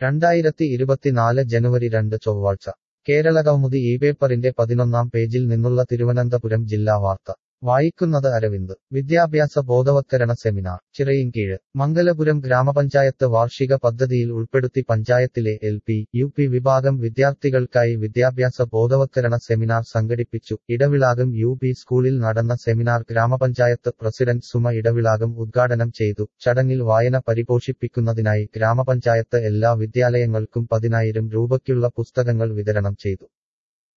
രണ്ടായിരത്തി ഇരുപത്തിനാല് ജനുവരി രണ്ട് ചൊവ്വാഴ്ച കേരളകൗമുദി ഈ പേപ്പറിന്റെ പതിനൊന്നാം പേജിൽ നിന്നുള്ള തിരുവനന്തപുരം ജില്ലാ വാർത്ത വായിക്കുന്നത് അരവിന്ദ് വിദ്യാഭ്യാസ ബോധവത്കരണ സെമിനാർ ചിറയിൻകീഴ് മംഗലപുരം ഗ്രാമപഞ്ചായത്ത് വാർഷിക പദ്ധതിയിൽ ഉൾപ്പെടുത്തി പഞ്ചായത്തിലെ എൽ പി യു പി വിഭാഗം വിദ്യാർത്ഥികൾക്കായി വിദ്യാഭ്യാസ ബോധവത്കരണ സെമിനാർ സംഘടിപ്പിച്ചു ഇടവിളാകം യു പി സ്കൂളിൽ നടന്ന സെമിനാർ ഗ്രാമപഞ്ചായത്ത് പ്രസിഡന്റ് സുമ ഇടവിളാകം ഉദ്ഘാടനം ചെയ്തു ചടങ്ങിൽ വായന പരിപോഷിപ്പിക്കുന്നതിനായി ഗ്രാമപഞ്ചായത്ത് എല്ലാ വിദ്യാലയങ്ങൾക്കും പതിനായിരം രൂപയ്ക്കുള്ള പുസ്തകങ്ങൾ വിതരണം ചെയ്തു